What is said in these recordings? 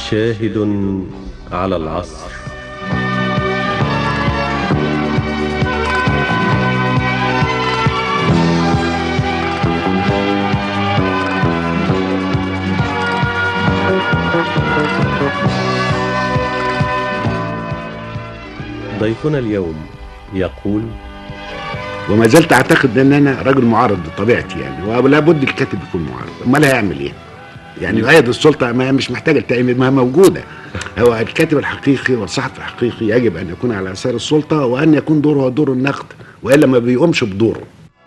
شاهد على العصر ضيفنا اليوم يقول وما زلت اعتقد ان انا راجل معارض بطبيعتي يعني ولا بد الكاتب يكون معارض امال هيعمل ايه يعني غايه السلطه ما مش محتاجه التأمين ما موجوده هو الكاتب الحقيقي والصحفي الحقيقي يجب ان يكون على يسار السلطه وان يكون دوره دور النقد والا ما بيقومش بدوره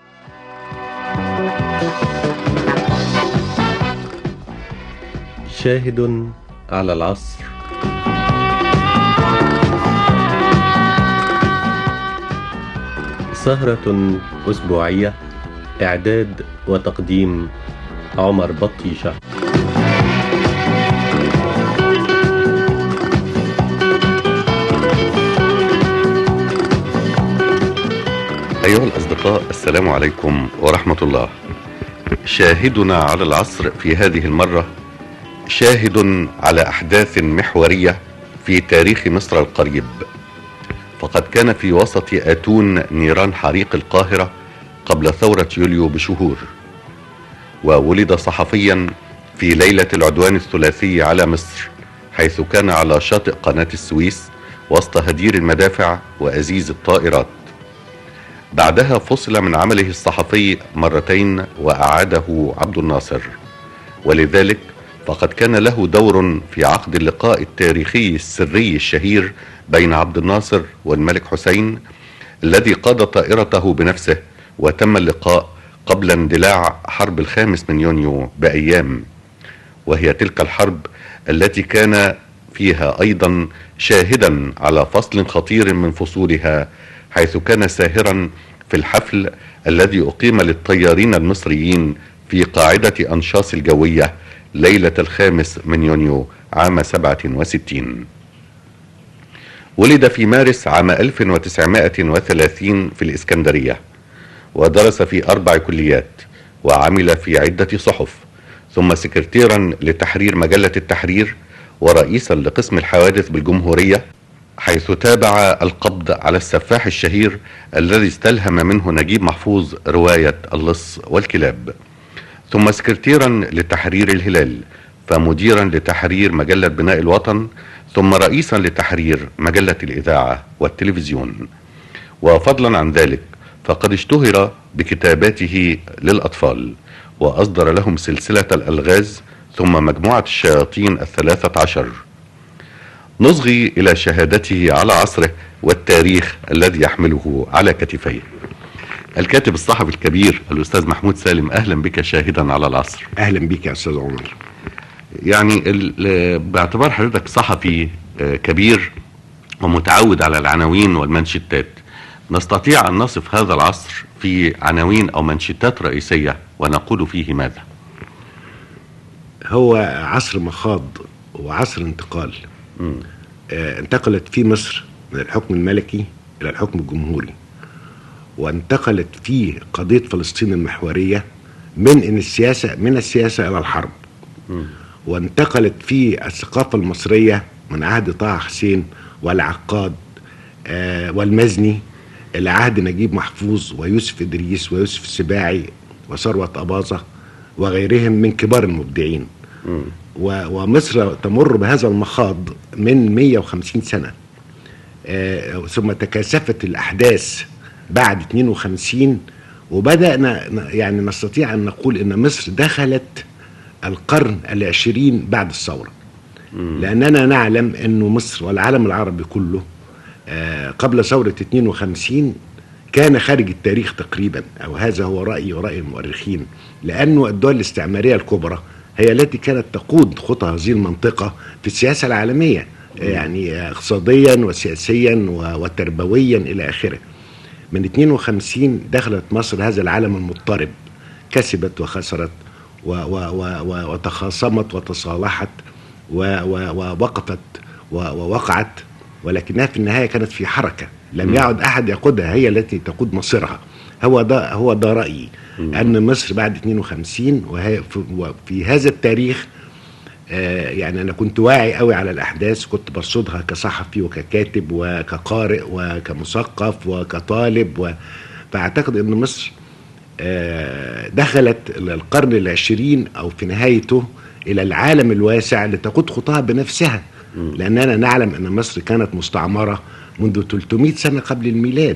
شاهد على العصر سهرة أسبوعية إعداد وتقديم عمر بطيشة أيها الأصدقاء السلام عليكم ورحمة الله شاهدنا على العصر في هذه المرة شاهد على أحداث محورية في تاريخ مصر القريب فقد كان في وسط أتون نيران حريق القاهرة قبل ثورة يوليو بشهور وولد صحفيا في ليلة العدوان الثلاثي على مصر حيث كان على شاطئ قناة السويس وسط هدير المدافع وأزيز الطائرات بعدها فصل من عمله الصحفي مرتين وأعاده عبد الناصر ولذلك فقد كان له دور في عقد اللقاء التاريخي السري الشهير بين عبد الناصر والملك حسين الذي قاد طائرته بنفسه وتم اللقاء قبل اندلاع حرب الخامس من يونيو بأيام وهي تلك الحرب التي كان فيها أيضا شاهدا على فصل خطير من فصولها حيث كان ساهرا في الحفل الذي أقيم للطيارين المصريين في قاعدة أنشاص الجوية ليلة الخامس من يونيو عام 67 ولد في مارس عام 1930 في الإسكندرية ودرس في أربع كليات وعمل في عدة صحف ثم سكرتيرا لتحرير مجلة التحرير ورئيسا لقسم الحوادث بالجمهورية حيث تابع القبض على السفاح الشهير الذي استلهم منه نجيب محفوظ رواية اللص والكلاب ثم سكرتيرا لتحرير الهلال فمديرا لتحرير مجلة بناء الوطن ثم رئيسا لتحرير مجلة الإذاعة والتلفزيون وفضلا عن ذلك فقد اشتهر بكتاباته للأطفال وأصدر لهم سلسلة الألغاز ثم مجموعة الشياطين الثلاثة عشر نصغي إلى شهادته على عصره والتاريخ الذي يحمله على كتفيه الكاتب الصحفي الكبير الأستاذ محمود سالم أهلا بك شاهدا على العصر اهلا بيك يا استاذ عمر يعني ال- باعتبار حضرتك صحفي آه، كبير ومتعود على العناوين والمنشتات نستطيع أن نصف هذا العصر في عناوين أو منشتات رئيسية ونقول فيه ماذا هو عصر مخاض وعصر انتقال آه انتقلت في مصر من الحكم الملكي الى الحكم الجمهوري وانتقلت في قضيه فلسطين المحوريه من ان السياسه من السياسه الى الحرب وانتقلت في الثقافه المصريه من عهد طه حسين والعقاد آه والمزني الى عهد نجيب محفوظ ويوسف ادريس ويوسف السباعي وثروه اباظه وغيرهم من كبار المبدعين و- ومصر تمر بهذا المخاض من 150 سنه آه، ثم تكاثفت الاحداث بعد 52 وبدانا ن- يعني نستطيع ان نقول ان مصر دخلت القرن العشرين بعد الثوره لاننا نعلم انه مصر والعالم العربي كله آه، قبل ثوره 52 كان خارج التاريخ تقريبا او هذا هو رايي وراي المؤرخين لانه الدول الاستعماريه الكبرى هي التي كانت تقود خطى هذه المنطقه في السياسه العالميه يعني اقتصاديا وسياسيا و- وتربويا الى اخره من 52 دخلت مصر هذا العالم المضطرب كسبت وخسرت و و و و وتخاصمت وتصالحت و و ووقفت و ووقعت ولكنها في النهايه كانت في حركه لم يعد احد يقودها هي التي تقود مصيرها هو ده هو ده رايي ان مصر بعد 52 وهي في, وفي هذا التاريخ آه، يعني انا كنت واعي قوي على الاحداث كنت برصدها كصحفي وككاتب وكقارئ وكمثقف وكطالب و... فاعتقد ان مصر آه، دخلت القرن العشرين او في نهايته الى العالم الواسع لتقود خطاها بنفسها لاننا نعلم ان مصر كانت مستعمره منذ 300 سنه قبل الميلاد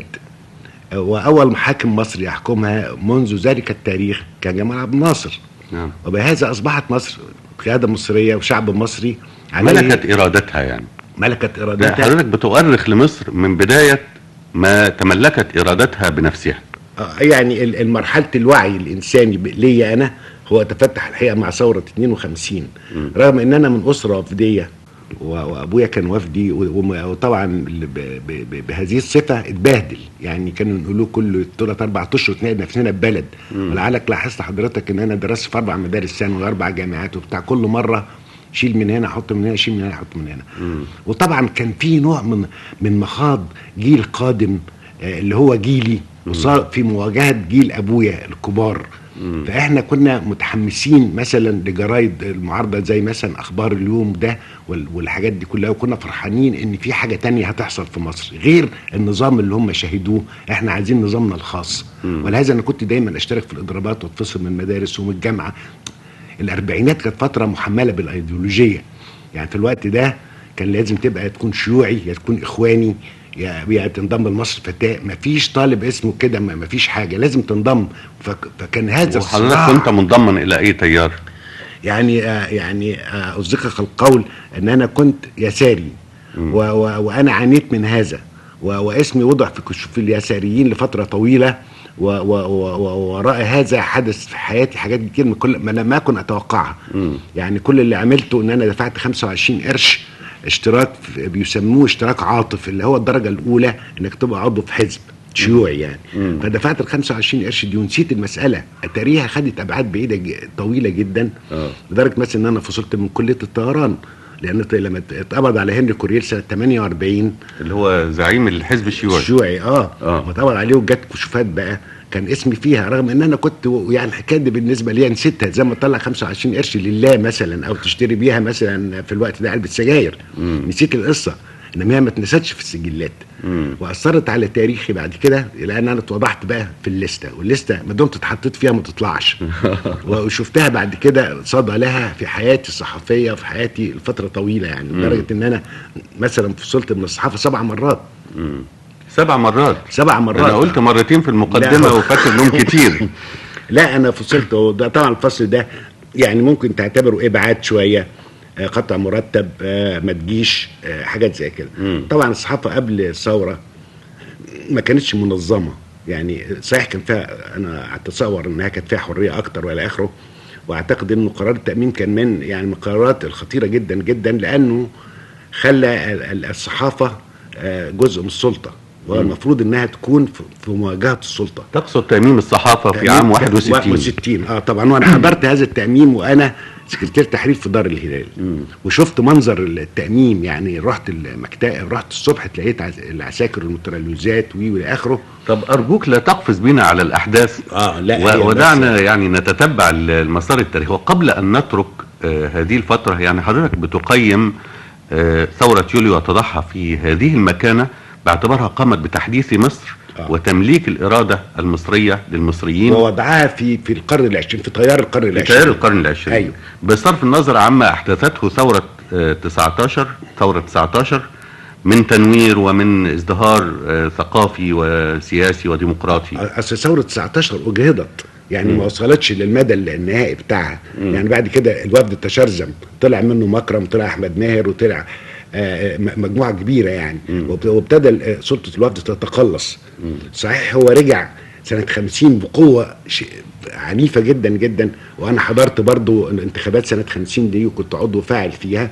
واول محاكم مصر يحكمها منذ ذلك التاريخ كان جمال عبد الناصر نعم وبهذا اصبحت مصر قياده مصريه وشعب مصري عليه ملكت ارادتها يعني ملكت لا ارادتها حضرتك بتؤرخ لمصر من بدايه ما تملكت ارادتها بنفسها آه، يعني ال- المرحله الوعي الانساني ب- ليا انا هو تفتح الحقيقه مع ثوره 52 رغم ان انا من اسره وفديه و- وابويا كان وفدي و- وم- وطبعا ال- ب- ب- ب- بهذه الصفه اتبهدل يعني كانوا يقولوا كل ثلاث اربع اشهر تلاقي نفسنا ببلد ولعلك لاحظت حضرتك ان انا درست في اربع مدارس ثانوي واربع جامعات وبتاع كل مره شيل من هنا حط من هنا شيل من هنا حط من هنا وطبعا كان في نوع من من مخاض جيل قادم آه، اللي هو جيلي وصار في مواجهه جيل ابويا الكبار فاحنا كنا متحمسين مثلا لجرايد المعارضه زي مثلا اخبار اليوم ده وال- والحاجات دي كلها وكنا فرحانين ان في حاجه تانية هتحصل في مصر غير النظام اللي هم شاهدوه احنا عايزين نظامنا الخاص ولهذا انا كنت دايما اشترك في الاضرابات واتفصل من المدارس ومن الجامعه الاربعينات كانت فتره محمله بالايديولوجيه يعني في الوقت ده كان لازم تبقى يا تكون شيوعي يا تكون اخواني يا يا تنضم لمصر فتاه مفيش طالب اسمه كده ما- مفيش حاجه لازم تنضم فك- فكان هذا وحضرتك الصراع كنت منضما الى اي تيار يعني آه يعني آه اصدقك القول ان انا كنت يساري و و وانا عانيت من هذا و واسمي وضع في كشوف اليساريين لفتره طويله و و و و وراء هذا حدث في حياتي حاجات كتير من كل ما لم اكن اتوقعها يعني كل اللي عملته ان انا دفعت 25 قرش اشتراك في- بيسموه اشتراك عاطف اللي هو الدرجه الاولى انك تبقى عضو في حزب شيوعي يعني فدفعت ال 25 قرش دي ونسيت المساله اتاريها خدت ابعاد بعيده ج- طويله جدا آه. لدرجه مثلا ان انا فصلت من كليه الطيران لان ط- لما ات- اتقبض على هنري كوريل سنه 48 اللي هو زعيم الحزب الشيوعي الشيوعي اه آه. ما اتقبض عليه وجت كشوفات بقى كان اسمي فيها رغم ان انا كنت و- يعني الحكايه دي بالنسبه لي نسيتها زي ما تطلع 25 قرش لله مثلا او تشتري بيها مثلا في الوقت ده علبه سجاير نسيت القصه انما هي ما اتنستش في السجلات واثرت على تاريخي بعد كده لان انا اتوضحت بقى في الليسته والليسته ما دمت اتحطيت فيها ما تطلعش وشفتها بعد كده صدى لها في حياتي الصحفيه وفي حياتي لفتره طويله يعني لدرجه ان انا مثلا فصلت من الصحافه سبع مرات سبع مرات سبع مرات انا قلت مرتين في المقدمه لا. وفاكر انهم كتير لا انا فصلت وده طبعا الفصل ده يعني ممكن تعتبره ابعاد شويه آه، قطع مرتب آه، ما تجيش آه، حاجات زي كده طبعا الصحافه قبل الثوره ما كانتش منظمه يعني صحيح كان فيها انا اتصور انها كانت فيها حريه اكتر والى اخره واعتقد انه قرار التامين كان من يعني من القرارات الخطيره جدا جدا لانه خلى ال- ال- الصحافه آه، جزء من السلطه والمفروض انها تكون في- في مواجهه السلطه تقصد تأميم الصحافة في عام 61 61 اه طبعا وانا حضرت هذا التأميم وانا سكرتير تحرير في دار الهلال وشفت منظر التأميم يعني رحت المكتب رحت الصبح تلاقيت عس- العساكر والمترلوزات وي والى اخره طب أرجوك لا تقفز بينا على الأحداث اه لا و- هي ودعنا يعني نتتبع ال- المسار التاريخي وقبل أن نترك آه، هذه الفترة يعني حضرتك بتقيم آه، ثورة يوليو وتضعها في هذه المكانة باعتبارها قامت بتحديث مصر آه. وتمليك الإرادة المصرية للمصريين ووضعها في في القرن العشرين في تيار القرن في العشرين تيار القرن العشرين أيوه. بصرف النظر عما احدثته ثورة آه، 19 ثورة 19 من تنوير ومن ازدهار آه، ثقافي وسياسي وديمقراطي اصل ثوره 19 اجهضت يعني ما وصلتش للمدى النهائي بتاعها يعني بعد كده الوفد تشرذم طلع منه مكرم طلع احمد ماهر وطلع آه، م- مجموعه كبيره يعني وب- وابتدى ال- آه، سلطه الوفد تتقلص صحيح هو رجع سنه 50 بقوه ش- عنيفه جدا جدا وانا حضرت برضو الانتخابات سنه 50 دي وكنت عضو فاعل فيها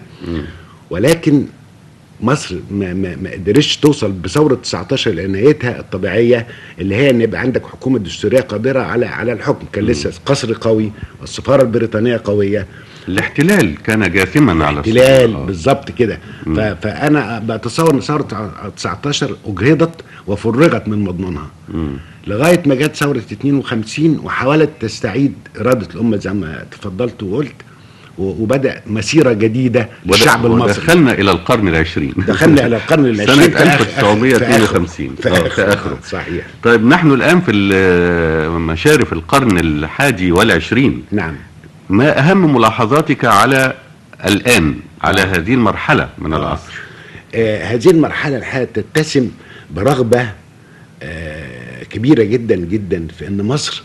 ولكن مصر ما, ما, ما قدرتش توصل بثوره 19 لنهايتها الطبيعيه اللي هي ان يبقى عندك حكومه دستوريه قادره على على الحكم كان لسه قصر قوي والسفاره البريطانيه قويه الاحتلال كان جاثما على احتلال السلطة. بالظبط كده ف- فانا بتصور ان ثوره 19 اجهضت وفرغت من مضمونها لغايه ما جت ثوره 52 وحاولت تستعيد اراده الامه زي ما تفضلت وقلت و- وبدا مسيره جديده ودخ- للشعب المصري ودخلنا الى القرن العشرين دخلنا الى القرن العشرين سنة في آخر- 1952 في آه، آخره. في آخره. صحيح طيب نحن الان في ال- مشارف القرن الحادي والعشرين نعم ما اهم ملاحظاتك على الان على هذه المرحله من العصر آه هذه المرحله الحقيقه تتسم برغبه آه كبيره جدا جدا في ان مصر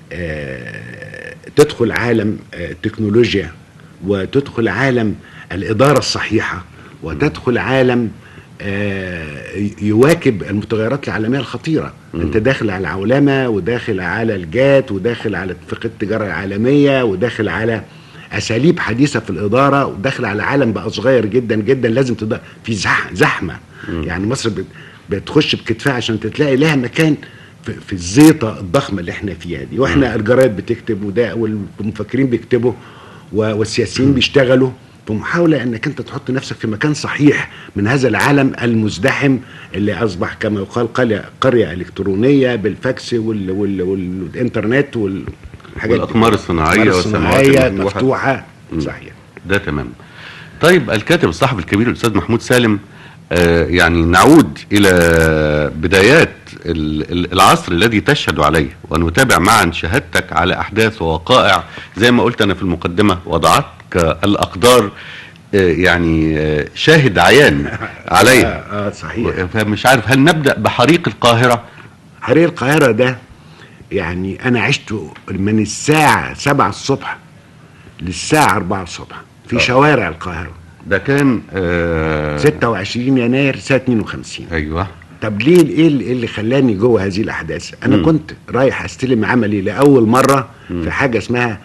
آه تدخل عالم آه التكنولوجيا وتدخل عالم الاداره الصحيحه وتدخل عالم آه، يواكب المتغيرات العالميه الخطيره انت داخل على العولمه وداخل على الجات وداخل على اتفاقيه التجاره العالميه وداخل على اساليب حديثه في الاداره وداخل على عالم بقى صغير جدا جدا لازم تبقى في زح- زحمه يعني مصر بت- بتخش بكتفها عشان تلاقي لها مكان في, في الزيطه الضخمه اللي احنا فيها دي واحنا الجرايد بتكتب وده والمفكرين بيكتبوا و- والسياسيين بيشتغلوا في محاوله انك انت تحط نفسك في مكان صحيح من هذا العالم المزدحم اللي اصبح كما يقال قريه قريه الكترونيه بالفاكس وال وال والانترنت والحاجات دي. والأقمار الصناعية الأقمار والسماوات الصناعيه المفتوحة. مفتوحه صحيح ده تمام طيب الكاتب الصحفي الكبير الاستاذ محمود سالم آه يعني نعود الى بدايات ال- ال- العصر الذي تشهد عليه ونتابع معا شهادتك على احداث ووقائع زي ما قلت انا في المقدمه وضعتك الاقدار آه يعني آه شاهد عيان عليها اه, آه صحيح فمش عارف هل نبدا بحريق القاهره حريق القاهرة ده يعني أنا عشت من الساعة 7 الصبح للساعة 4 الصبح في آه. شوارع القاهرة ده كان آه 26 يناير سنة 52 ايوه طب ليه ايه اللي, إيه اللي خلاني جوه هذه الاحداث انا مم. كنت رايح استلم عملي لاول مره في حاجه اسمها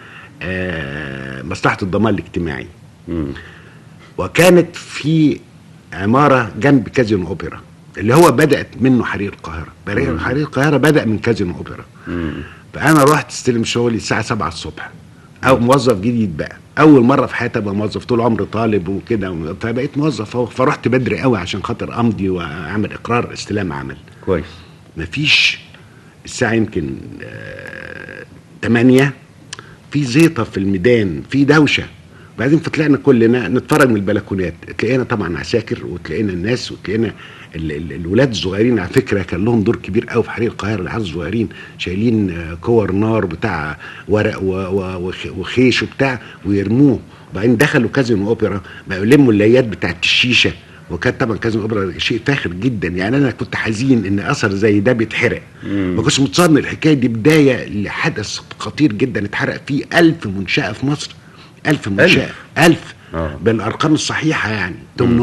آه مصلحه الضمان الاجتماعي مم. وكانت في عماره جنب كازينو اوبرا اللي هو بدات منه حريق القاهره بريق- مم. حريق القاهره بدا من كازينو اوبرا مم. فانا رحت استلم شغلي الساعه 7 الصبح او موظف جديد بقى اول مره في حياتي ابقى موظف طول عمري طالب وكده فبقيت موظف أهو. فرحت بدري قوي عشان خاطر امضي واعمل اقرار استلام عمل كويس مفيش الساعه يمكن آه 8 في زيطه في الميدان في دوشه بعدين فطلعنا كلنا نتفرج من البلكونات تلاقينا طبعا عساكر وتلاقينا الناس وتلاقينا ال- ال- الولاد الصغيرين على فكره كان لهم دور كبير قوي في حريق القاهره العيال الصغيرين شايلين آه، كور نار بتاع ورق و- و- وخ- وخيش وبتاع ويرموه وبعدين دخلوا كازينو اوبرا بقوا يلموا اللايات بتاعت الشيشه وكانت طبعا كازينو اوبرا شيء فاخر جدا يعني انا كنت حزين ان اثر زي ده بيتحرق ما كنتش متصور ان الحكايه دي بدايه لحدث خطير جدا اتحرق فيه ألف منشاه في مصر ألف منشاه ألف آه. بالارقام الصحيحه يعني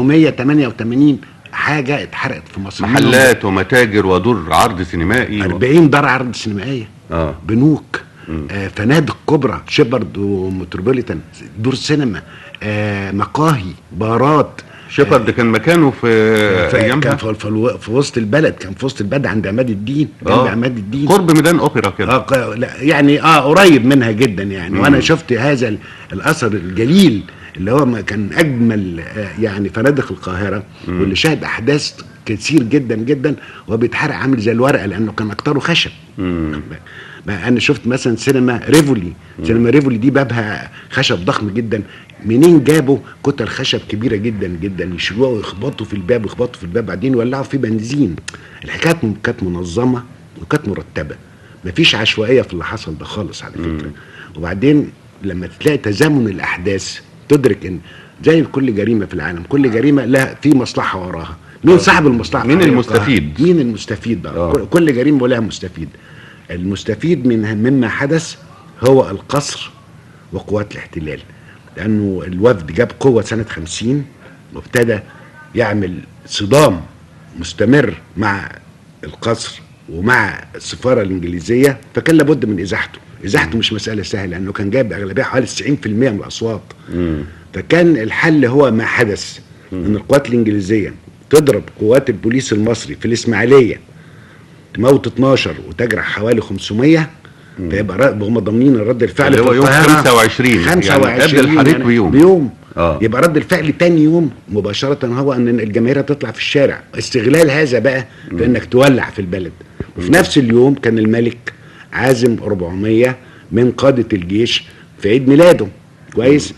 888 حاجه اتحرقت في مصر محلات ومتاجر ودور عرض سينمائي و... 40 دار عرض سينمائيه اه بنوك آه فنادق كبرى شيبرد ومتروبوليتان دور سينما آه مقاهي بارات شيبرد كان مكانه في ف- ايامها كان في, في, الو- في وسط البلد كان في وسط البلد عند عماد الدين جنب آه. عماد الدين قرب ميدان اوبرا كده آه ق- لا يعني اه قريب منها جدا يعني مم. وانا شفت هذا ال- الاثر الجليل اللي هو ما كان اجمل آه يعني فنادق القاهره واللي شهد احداث كتير جدا جدا وبيتحرق عامل زي الورقه لانه كان اكتره خشب مم. ما انا شفت مثلا سينما ريفولي سينما ريفولي دي بابها خشب ضخم جدا منين جابوا كتل خشب كبيره جدا جدا يشيلوها ويخبطوا في الباب ويخبطوا في الباب بعدين يولعوا فيه بنزين الحكايه كانت- كانت منظمه وكانت مرتبه مفيش عشوائيه في اللي حصل ده خالص على فكره وبعدين لما تلاقي تزامن الاحداث تدرك ان زي كل جريمه في العالم كل جريمه لها في مصلحه وراها مين صاحب المصلحه مين في حريق المستفيد؟ القاهرة؟ مين المستفيد بقى آه. كل- كل جريمه ولها مستفيد المستفيد من مما حدث هو القصر وقوات الاحتلال لانه الوفد جاب قوه سنه 50 وابتدى يعمل صدام مستمر مع القصر ومع السفاره الانجليزيه فكان لابد من ازاحته ازاحته مش مساله سهله لانه كان جايب اغلبيه حوالي 90% من الاصوات مم. فكان الحل هو ما حدث ان القوات الانجليزيه تضرب قوات البوليس المصري في الاسماعيليه تموت 12 وتجرح حوالي 500 فيبقى رد- هم ضامنين رد الفعل اللي هو في يوم القاهرة 25 يعني 25 قبل الحريق بيوم. بيوم آه. يبقى رد الفعل تاني يوم مباشرة هو ان الجماهير تطلع في الشارع استغلال هذا بقى في انك تولع في البلد وفي نفس اليوم كان الملك عازم 400 من قادة الجيش في عيد ميلاده كويس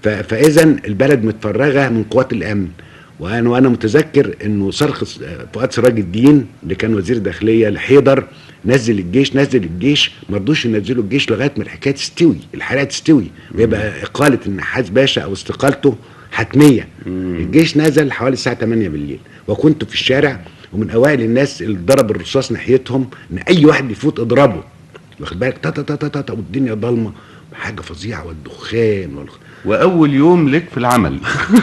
ف- فاذا البلد متفرغه من قوات الامن وانا وانا متذكر انه صرخ س- فؤاد سراج الدين اللي كان وزير داخليه لحيدر نزل الجيش نزل الجيش ما رضوش ينزلوا الجيش لغايه ما الحكايه تستوي الحريقه تستوي ويبقى اقاله النحاس باشا او استقالته حتميه الجيش نزل حوالي الساعه 8 بالليل وكنت في الشارع ومن اوائل الناس اللي ضرب الرصاص ناحيتهم ان اي واحد يفوت اضربه واخد بالك تا تا تا تا تا تا والدنيا ضلمه حاجه فظيعه والدخان والخ... واول يوم لك في العمل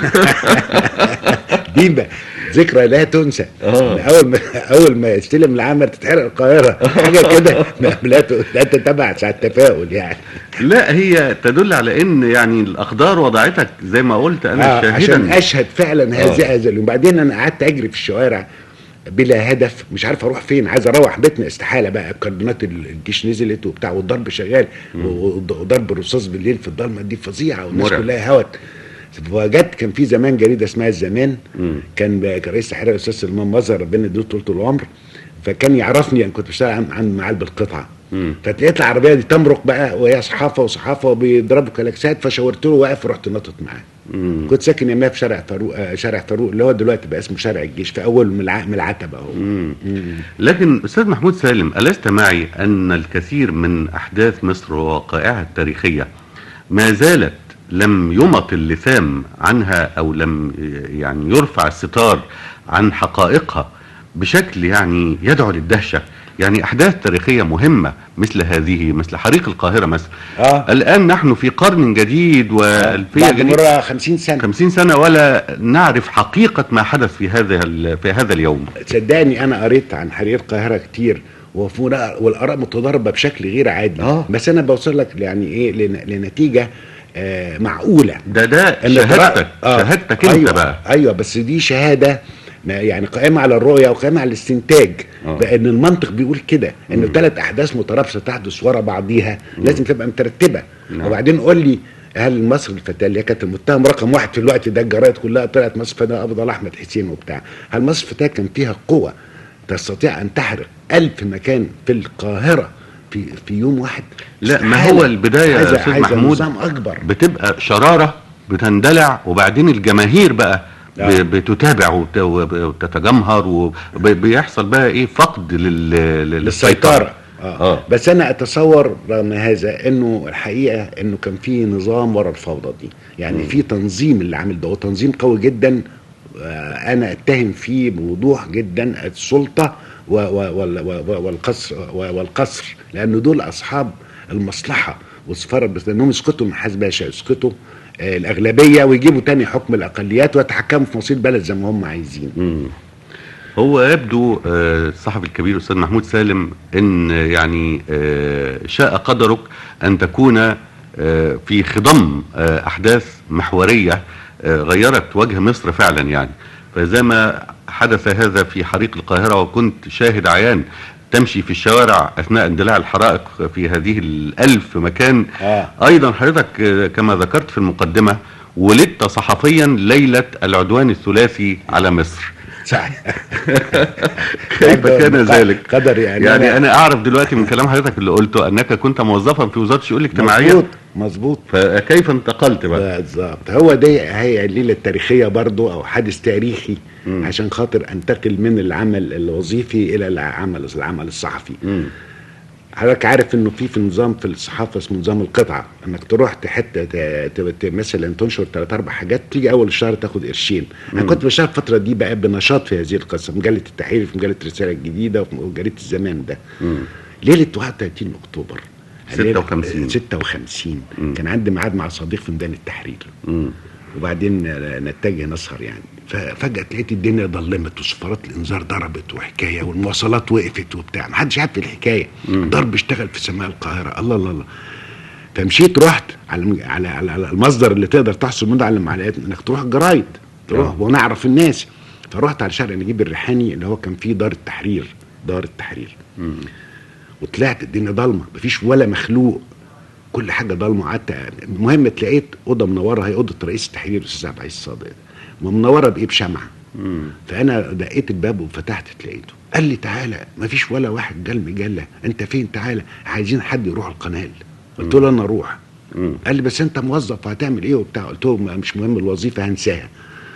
دي بقى ذكرى لا تنسى آه. اول ما اول ما يستلم العمل تتحرق القاهره حاجه كده لا ت- لا تتبع ساعه التفاؤل يعني لا هي تدل على ان يعني الاقدار وضعتك زي ما قلت انا آه شاهدا عشان اشهد فعلا آه. هذا هذا اليوم بعدين انا قعدت اجري في الشوارع بلا هدف مش عارف اروح فين عايز اروح بيتنا استحاله بقى كاردينات الجيش نزلت وبتاع والضرب شغال وض- وضرب الرصاص بالليل في الضلمه دي فظيعه والناس مرعب. كلها هوت وجدت كان في زمان جريده اسمها الزمان مم. كان ب- كان رئيس تحرير الاستاذ سلمان مظهر ربنا يديله طول العمر فكان يعرفني انا كنت بشتغل عن- عن معاه بالقطعه مم. فتلاقيت العربيه دي تمرق بقى وهي صحافه وصحافه وبيضربوا كلاكسات فشاورت له واقف ورحت نطت معاه مم. كنت ساكن يمها في شارع فاروق آه، شارع فاروق اللي هو دلوقتي بقى اسمه شارع الجيش في اول من الع- من العتبه اهو مم. لكن استاذ محمود سالم ألست معي أن الكثير من أحداث مصر ووقائعها التاريخية ما زالت لم يمط اللثام عنها أو لم يعني يرفع الستار عن حقائقها بشكل يعني يدعو للدهشة يعني أحداث تاريخية مهمة مثل هذه مثل حريق القاهرة مثلا اه الآن نحن في قرن جديد وألفية بعد جديدة مرة 50 سنة 50 سنة ولا نعرف حقيقة ما حدث في هذا ال- في هذا اليوم صدقني انا قريت عن حريق القاهرة كتير وفونا- والاراء متضاربه بشكل غير عادي آه. بس انا بوصل لك يعني ايه لن- لنتيجه آه معقوله ده ده إن شهادتك القراءة- آه. شهادتك انت أيوة بقى ايوه بس دي شهاده ما يعني قائمه على الرؤيه وقائمه على الاستنتاج آه. بان المنطق بيقول كده ان ثلاث احداث مترابطه تحدث ورا بعضيها لازم تبقى مترتبه نعم. وبعدين قول لي هل مصر الفتاه اللي هي كانت المتهم رقم واحد في الوقت ده الجرايد كلها طلعت مصر الفتاه افضل احمد حسين وبتاع هل مصر الفتاه كان فيها قوه تستطيع ان تحرق ألف مكان في القاهره في في يوم واحد لا ما استحالة. هو البدايه يا عايزة- استاذ عايزة محمود نظام اكبر بتبقى شراره بتندلع وبعدين الجماهير بقى ب- آه. بتتابع وت- وتتجمهر وبيحصل بقى ايه فقد لل- لل- للسيطرة آه. آه. بس انا اتصور رغم هذا انه الحقيقه انه كان في نظام ورا الفوضى دي يعني في تنظيم اللي عامل ده وتنظيم قوي جدا آه، انا اتهم فيه بوضوح جدا السلطه و- و- وال- و- والقصر و- والقصر لان دول اصحاب المصلحه والسفاره بس انهم يسقطوا من حزب باشا يسقطوا آه، الاغلبيه ويجيبوا تاني حكم الاقليات ويتحكموا في مصير البلد زي ما هم عايزين مم. هو يبدو آه، الصحفي الكبير الاستاذ محمود سالم ان يعني آه، شاء قدرك ان تكون آه، في خضم آه، احداث محوريه آه، غيرت وجه مصر فعلا يعني فزي ما حدث هذا في حريق القاهره وكنت شاهد عيان تمشي في الشوارع اثناء اندلاع الحرائق في هذه الالف مكان آه. ايضا حضرتك آه، كما ذكرت في المقدمه ولدت صحفيا ليله العدوان الثلاثي على مصر صحيح كيف كان ذلك؟ قدر يعني, يعني انا اعرف دلوقتي من كلام حضرتك اللي قلته انك كنت موظفا في وزاره الشؤون الاجتماعيه مظبوط مظبوط فكيف انتقلت بقى؟ بالظبط هو ده هي الليله التاريخيه برضو او حادث تاريخي مم. عشان خاطر انتقل من العمل الوظيفي الى العمل العمل الصحفي مم. حضرتك عارف انه في في نظام في الصحافه اسمه نظام القطعه انك تروح حته ت- ت- ت- مثلا تنشر ثلاث اربع حاجات تيجي اول الشهر تاخد قرشين انا كنت بشتغل الفتره دي بقى بنشاط في هذه القصه في مجله التحرير في مجله الرساله الجديده وفي جريده الزمان ده مم. ليله 31 اكتوبر 56. 56 مم. كان عندي ميعاد مع صديق في ميدان التحرير مم. وبعدين نتجه نسهر يعني ففجاه لقيت الدنيا ضلمت وصفارات الانذار ضربت وحكايه والمواصلات وقفت وبتاع ما حدش عارف الحكايه مم. ضرب اشتغل في سماء القاهره الله الله الله فمشيت رحت على على على, على المصدر اللي تقدر تحصل منه على المعلومات انك تروح الجرايد تروح آه. ونعرف الناس فرحت على شارع نجيب الريحاني اللي هو كان فيه دار التحرير دار التحرير مم. وطلعت الدنيا ضلمه مفيش ولا مخلوق كل حاجه ضلمه قعدت المهم اتلاقيت اوضه منوره هي اوضه رئيس التحرير الاستاذ عبد العزيز الصادق منوره بايه بشمعه مم. فانا دقيت الباب وفتحت لقيته قال لي تعالى مفيش ولا واحد جال مجله انت فين تعالى عايزين حد يروح القناه قلت له انا اروح مم. قال لي بس انت موظف وهتعمل ايه وبتاع قلت له ما- مش مهم الوظيفه هنساها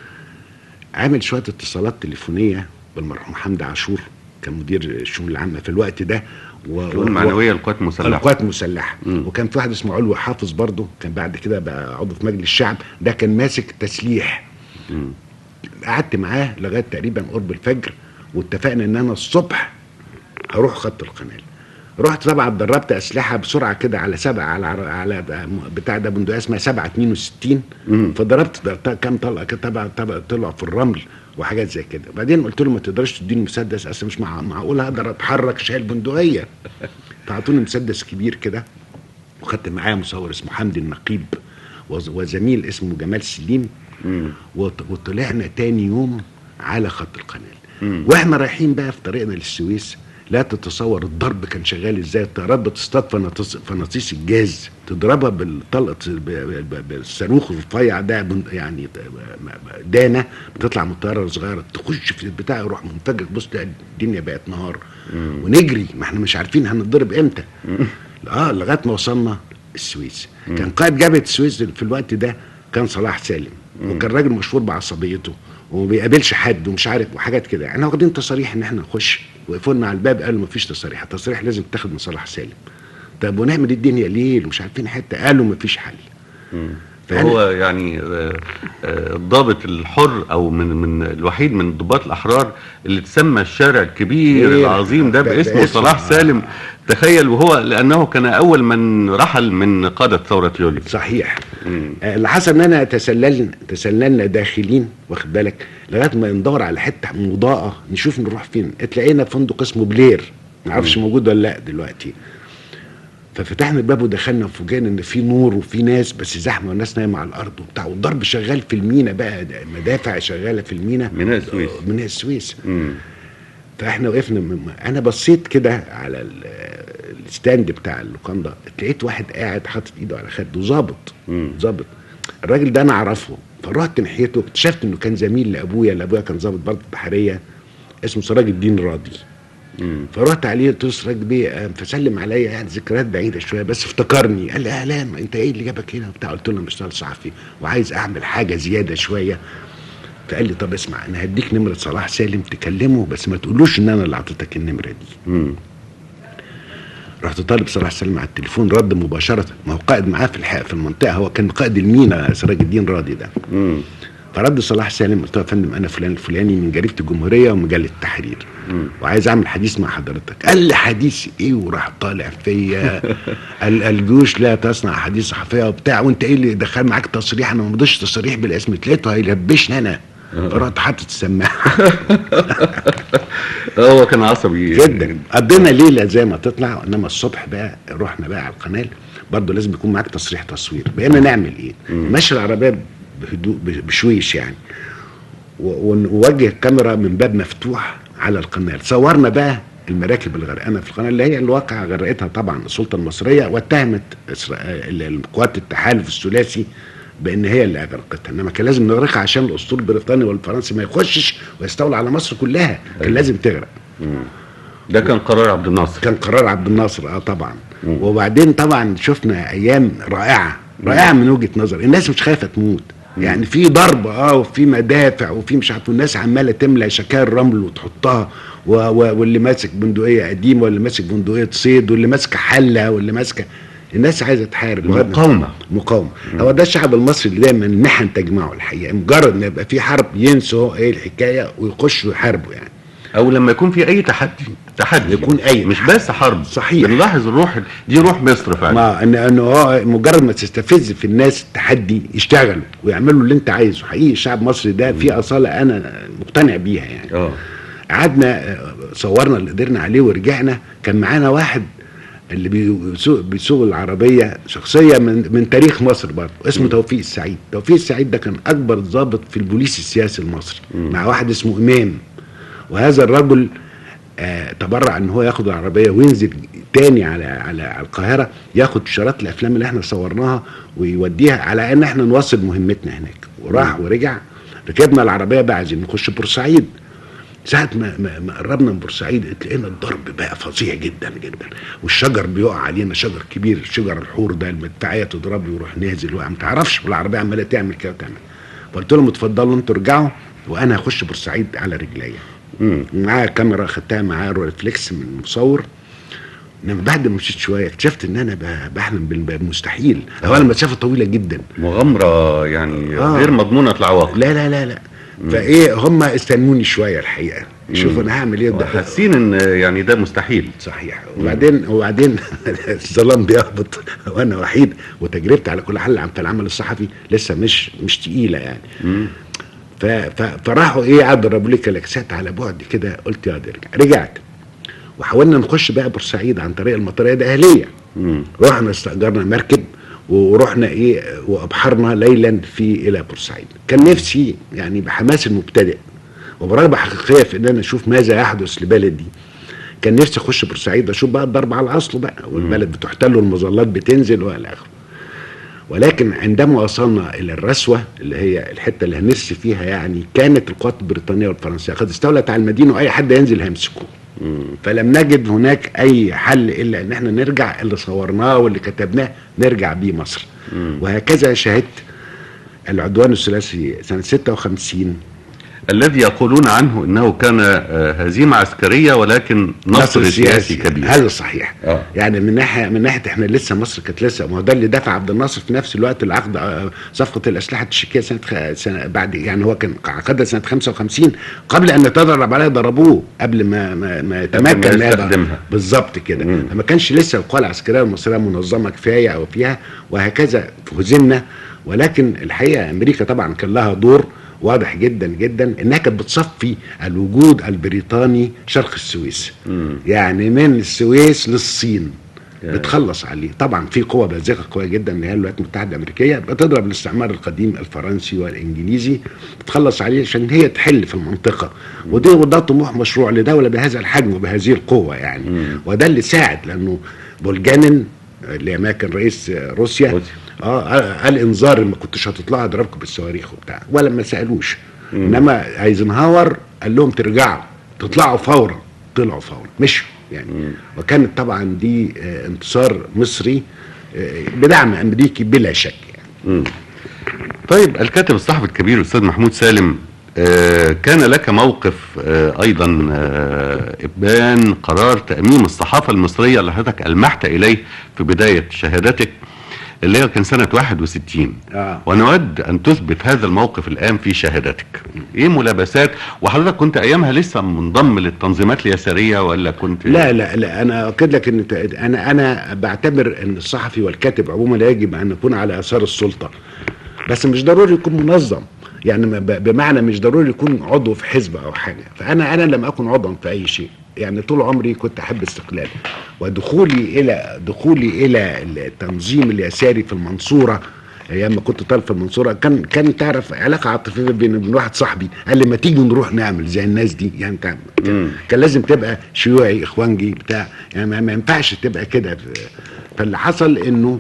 عامل شويه اتصالات تليفونيه بالمرحوم حمدي عاشور كان مدير الشؤون العامه في الوقت ده و... شؤون معنويه للقوات المسلحه القوات المسلحه مم. وكان في واحد اسمه علوي حافظ برضه كان بعد كده بقى عضو في مجلس الشعب ده كان ماسك تسليح مم. قعدت معاه لغايه تقريبا قرب الفجر واتفقنا ان انا الصبح هروح خط القناه رحت طبعا اتدربت اسلحه بسرعه كده على سبعه على على بتاع ده بندقيه اسمها 7 62 مم. فضربت ضربتها كام طلقه كده طبعا طبعا طلعوا في الرمل وحاجات زي كده بعدين قلت له ما تقدرش تديني مسدس اصل مش مع... معقول اقدر اتحرك شايل بندقيه فاعطوني مسدس كبير كده وخدت معايا مصور اسمه حمدي النقيب وز- وزميل اسمه جمال سليم مم. وط- وطلعنا تاني يوم على خط القناه مم. واحنا رايحين بقى في طريقنا للسويس لا تتصور الضرب كان شغال ازاي الطيارات بتصطاد فناطيس فناطيس الجاز تضربها بالطلقه ب- ب- ب- بالصاروخ الرفيع ده بن- يعني دانه بتطلع من الطياره الصغيره تخش في البتاع يروح منفجر تبص تلاقي الدنيا بقت نهار ونجري ما احنا مش عارفين هنضرب امتى اه لغايه ما وصلنا السويس كان قائد جبهه السويس في الوقت ده كان صلاح سالم وكان راجل مشهور بعصبيته وما بيقابلش حد ومش عارف وحاجات كده احنا واخدين تصاريح ان احنا نخش وقفوا لنا على الباب قالوا ما فيش تصاريح التصاريح لازم تاخد من صلاح سالم طب ونعمل الدنيا ليه ومش عارفين حتى قالوا ما فيش حل مم. فأنا- هو يعني آه، آه، الضابط الحر او من من الوحيد من ضباط الاحرار اللي تسمى الشارع الكبير إيه، العظيم ده ب- باسمه باسمه، صلاح آه. سالم تخيل وهو لانه كان اول من رحل من قاده ثوره يوليو صحيح مم. آه، اللي حصل ان انا تسللنا تسللنا داخلين واخد بالك لغايه ما ندور على حته مضاءه نشوف نروح فين اتلاقينا فندق اسمه بلير ما اعرفش موجود ولا لا دلوقتي ففتحنا الباب ودخلنا وفوجئنا ان في نور وفي ناس بس زحمه والناس نايمه على الارض وبتاع والضرب شغال في المينا بقى ده مدافع شغاله في المينا ميناء السويس. آه، ميناء السويس مم. فاحنا وقفنا م- انا بصيت كده على ال- الستاند بتاع اللوكاندا لقيت واحد قاعد حاطط ايده على خده ظابط مم. ظابط الراجل ده انا اعرفه فرحت ناحيته اكتشفت انه كان زميل لابويا لابويا كان ظابط برضه بحريه اسمه سراج الدين راضي مم. فرحت عليه قلت له سراج بيه آه، فسلم عليا يعني ذكريات بعيده شويه بس افتكرني قال لي اهلا انت ايه اللي جابك هنا وبتاع قلت له انا بشتغل صحفي وعايز اعمل حاجه زياده شويه فقال لي طب اسمع انا هديك نمره صلاح سالم تكلمه بس ما تقولوش ان انا اللي اعطيتك النمره دي مم. رحت طالب صلاح سالم على التليفون رد مباشره ما هو قائد معاه في الحق في المنطقه هو كان قائد المينا سراج الدين راضي ده مم. فرد صلاح سالم قلت له يا فندم انا فلان الفلاني من جريده الجمهوريه ومجله التحرير مم. وعايز اعمل حديث مع حضرتك قال لي حديث ايه وراح طالع فيا ال- الجيوش لا تصنع حديث صحفيه وبتاع وانت ايه اللي دخل معاك تصريح انا ما مضيش تصريح بالاسم لقيته هيلبشني انا فرحت حاطط السماعه هو كان عصبي جدا قضينا ليله زي ما تطلع انما الصبح بقى رحنا بقى على القناه برضه لازم يكون معاك تصريح تصوير بقينا نعمل ايه ماشي العربيه بهدوء بشويش يعني و- ونوجه الكاميرا من باب مفتوح على القناه صورنا بقى المراكب الغرقانه في القناه اللي هي الواقع غرقتها طبعا السلطه المصريه واتهمت إسرا- ال- القوات التحالف الثلاثي بان هي اللي اغرقتها انما كان لازم نغرقها عشان الاسطول البريطاني والفرنسي ما يخشش ويستولى على مصر كلها كان لازم تغرق ده كان قرار عبد الناصر كان قرار عبد الناصر اه طبعا وبعدين طبعا شفنا ايام رائعه رائعه من وجهه نظر الناس مش خايفه تموت يعني في ضرب اه وفي مدافع وفي مش عارف والناس عماله تملى شكاير رمل وتحطها و و واللي ماسك بندقيه قديمه واللي ماسك بندقيه صيد واللي ماسكه حله واللي ماسكه الناس عايزه تحارب مقاومة. مقاومه هو ده الشعب المصري اللي دايما محن تجمعه الحقيقه مجرد ما يبقى في حرب ينسوا ايه الحكايه ويخشوا يحاربوا يعني او لما يكون في اي تحدي تحدي يكون أي مش تحدي. بس حرب صحيح. بنلاحظ الروح دي روح مصر فعلا ما ان انه هو مجرد ما تستفز في الناس التحدي يشتغلوا ويعملوا اللي انت عايزه حقيقي الشعب المصري ده فيه اصاله انا مقتنع بيها يعني اه قعدنا آه، صورنا اللي قدرنا عليه ورجعنا كان معانا واحد اللي بيسوق بيسوق العربيه شخصيه من من تاريخ مصر برضه اسمه توفيق السعيد توفيق السعيد ده كان اكبر ضابط في البوليس السياسي المصري مع واحد اسمه امام وهذا الرجل آه تبرع ان هو ياخد العربيه وينزل تاني على على على القاهره ياخد شرايط الافلام اللي احنا صورناها ويوديها على ان احنا نواصل مهمتنا هناك وراح ورجع ركبنا العربيه بقى عايزين نخش بورسعيد ساعة ما, ما, ما قربنا من بورسعيد لقينا الضرب بقى فظيع جدا جدا والشجر بيقع علينا شجر كبير شجر الحور ده المدفعية تضربه ويروح نازل وقع ما تعرفش والعربية عمالة تعمل كده وتعمل فقلت لهم اتفضلوا انتوا ارجعوا وانا هخش بورسعيد على رجليا مم. معايا كاميرا خدتها معايا ريفلكس من المصور انما بعد ما مشيت شويه اكتشفت ان انا ب- بحلم بال- بالمستحيل اولا مسافه طويله جدا مغامره يعني آه. غير مضمونه العواقب لا لا لا لا فايه هم استنوني شويه الحقيقه شوفوا انا هعمل ايه ده حاسين ان يعني ده مستحيل صحيح وبعدين وبعدين الظلام بيهبط وانا وحيد وتجربتي على كل حال في العمل الصحفي لسه مش مش تقيله يعني ف ف فراحوا ايه قعدوا ضربوا لي كلاكسات على بعد كده قلت يا ارجع رجعت وحاولنا نخش بقى بورسعيد عن طريق المطريه الاهليه مم. رحنا استاجرنا مركب ورحنا ايه وابحرنا ليلا في الى بورسعيد كان نفسي يعني بحماس المبتدئ وبرغبه حقيقيه في ان انا اشوف ماذا يحدث لبلدي كان نفسي اخش بورسعيد اشوف بقى الضرب على الاصل بقى والبلد بتحتل والمظلات بتنزل والى اخره ولكن عندما وصلنا الى الرسوه اللي هي الحته اللي هنرسي فيها يعني كانت القوات البريطانيه والفرنسيه قد استولت على المدينه واي حد ينزل هيمسكوه فلم نجد هناك اي حل الا ان احنا نرجع اللي صورناه واللي كتبناه نرجع بيه مصر وهكذا شهدت العدوان الثلاثي سنه 56 الذي يقولون عنه انه كان آه، هزيمه عسكريه ولكن نصر سياسي كبير هذا صحيح آه. يعني من ناحيه من ناحيه احنا لسه مصر كانت لسه ما هو ده اللي دفع عبد الناصر في نفس الوقت العقد آه، صفقه الاسلحه التشيكيه سنه, خ... سنه بعد يعني هو كان عقدها سنه 55 قبل ان يتدرب عليها ضربوه قبل ما ما, ما يتمكن ما من هذا. يستخدمها. بالظبط كده مم. فما كانش لسه القوى العسكريه المصريه منظمه كفايه او فيها وهكذا هزمنا ولكن الحقيقه امريكا طبعا كان لها دور واضح جدا جدا انها كانت بتصفي الوجود البريطاني شرق السويس مم. يعني من السويس للصين يا. بتخلص عليه طبعا في قوة بازغة قوية جدا اللي هي الولايات المتحدة الأمريكية بتضرب الاستعمار القديم الفرنسي والإنجليزي بتخلص عليه عشان هي تحل في المنطقة ودي وده طموح مشروع لدولة بهذا الحجم وبهذه القوة يعني مم. وده اللي ساعد لأنه بولجانين اللي ما كان رئيس روسيا روسيا. اه قال انذار ما كنتش هتطلعوا اضربكم بالصواريخ وبتاع ولا ما سالوش انما ايزنهاور قال لهم ترجعوا تطلعوا فورا طلعوا فورا مشوا يعني وكانت طبعا دي آه، انتصار مصري آه، بدعم امريكي بلا شك يعني. مم. طيب الكاتب الصحفي الكبير الاستاذ محمود سالم آه، كان لك موقف آه، ايضا آه، ابان قرار تاميم الصحافه المصريه اللي حضرتك المحت اليه في بدايه شهادتك اللي هي كان سنه 61 آه. ونود ان تثبت هذا الموقف الان في شهادتك ايه ملابسات وحضرتك كنت ايامها لسه منضم للتنظيمات اليساريه ولا كنت لا لا لا انا اؤكد لك ان ت- انا انا بعتبر ان الصحفي والكاتب عموما لا يجب ان يكون على اثار السلطه بس مش ضروري يكون منظم يعني ما ب- بمعنى مش ضروري يكون عضو في حزب او حاجه فانا انا لم اكن عضوا في اي شيء يعني طول عمري كنت احب استقلال ودخولي الى دخولي الى التنظيم اليساري في المنصوره ايام ما كنت طالب في المنصوره كان كان تعرف علاقه عاطفيه بين بين واحد صاحبي قال لي ما تيجي نروح نعمل زي الناس دي يعني كان مم. كان لازم تبقى شيوعي اخوانجي بتاع يعني ما, ما ينفعش تبقى كده فاللي حصل انه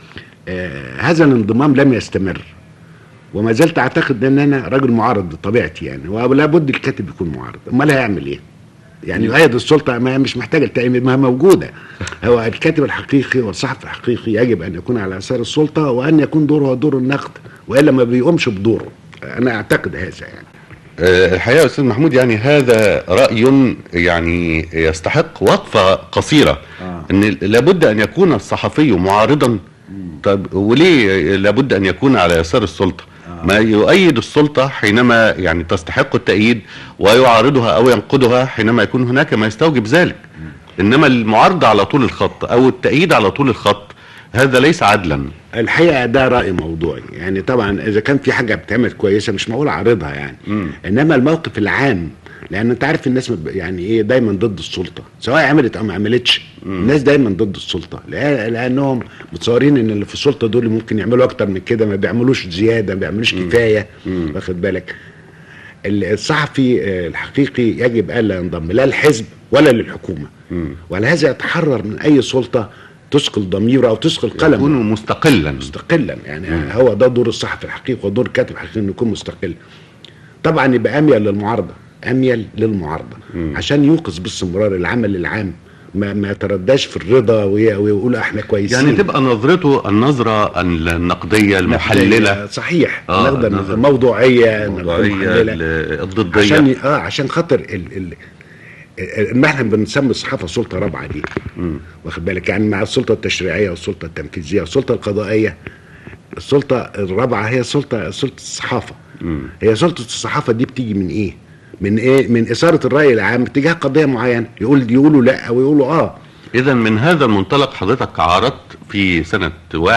آه هذا الانضمام لم يستمر وما زلت اعتقد ان انا راجل معارض بطبيعتي يعني ولا بد الكاتب يكون معارض امال هيعمل ايه يعني يؤيد السلطه ما مش محتاجه التأمين ما موجوده هو الكاتب الحقيقي والصحفي الحقيقي يجب ان يكون على اثار السلطه وان يكون دوره دور النقد والا ما بيقومش بدوره انا اعتقد هذا يعني آه، الحقيقه يا استاذ محمود يعني هذا راي يعني يستحق وقفه قصيره آه. ان لابد ان يكون الصحفي معارضا طب وليه لابد ان يكون على يسار السلطه ما يؤيد السلطه حينما يعني تستحق التأييد ويعارضها او ينقضها حينما يكون هناك ما يستوجب ذلك انما المعارضه على طول الخط او التأييد على طول الخط هذا ليس عدلا الحقيقه ده راي موضوعي يعني طبعا اذا كان في حاجه بتعمل كويسه مش معقول اعرضها يعني مم. انما الموقف العام لان انت عارف الناس مب- يعني ايه دايما ضد السلطه سواء عملت او ما عملتش الناس دايما ضد السلطه لأ- لانهم متصورين ان اللي في السلطه دول ممكن يعملوا اكتر من كده ما بيعملوش زياده ما بيعملوش كفايه واخد بالك ال- الصحفي آه، الحقيقي يجب الا ينضم لا للحزب ولا للحكومه ولهذا يتحرر من اي سلطه تثقل ضميره او تثقل قلمه يكون مستقلا مستقلا يعني هو ده دور الصحفي الحقيقي ودور الكاتب الحقيقي انه يكون مستقل طبعا يبقى اميل للمعارضه اميل للمعارضه مم. عشان يوقظ باستمرار العمل العام ما ما يترداش في الرضا وي- ويقول احنا كويسين يعني تبقى نظرته النظرة النقدية المحللة صحيح آه، نقدر النظر. موضوعيه الموضوعية محللة. ال- الضدية عشان ي- اه عشان خاطر ال ال ال- ما احنا بنسمي الصحافه سلطه رابعه دي مم. واخد بالك يعني مع السلطه التشريعيه والسلطه التنفيذيه والسلطه القضائيه السلطه الرابعه هي سلطه سلطه الصحافه مم. هي سلطه الصحافه دي بتيجي من ايه؟ من ايه؟ من اثاره الراي العام تجاه قضيه معينه يقول يقولوا لا او يقولوا اه إذا من هذا المنطلق حضرتك عارضت في سنة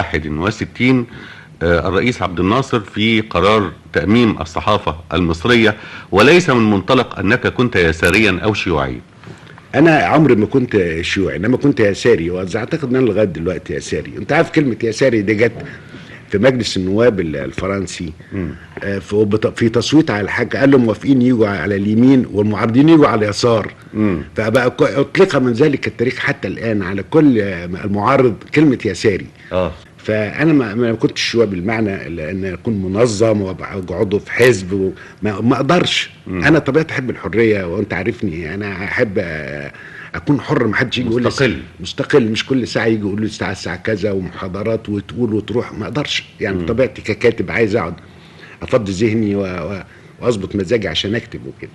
61 آه، الرئيس عبد الناصر في قرار تأميم الصحافة المصرية وليس من منطلق أنك كنت يساريا أو شيوعيا انا عمري ما كنت شيوعي انما كنت يساري واعتقد ان انا لغايه دلوقتي يساري انت عارف كلمه يساري دي جت في مجلس النواب ال- الفرنسي آه، في وبت- في تصويت على الحاجه قال له موافقين يجوا على اليمين والمعارضين يجوا على اليسار مم. فبقى ك- اطلق من ذلك التاريخ حتى الان على كل آه، المعارض كلمه يساري اه فانا ما, ما كنتش شيوعي بالمعنى لان اكون منظم وابقى عضو في حزب وما ما اقدرش انا طبيعتي احب الحريه وانت عارفني انا احب آه، اكون حر ما حدش يجي يقول لي مستقل. مستقل مش كل ساعه يجي يقول لي الساعه الساعه كذا ومحاضرات وتقول وتروح ما اقدرش يعني طبيعتي ككاتب عايز اقعد افضي ذهني و- و- واظبط مزاجي عشان اكتب وكده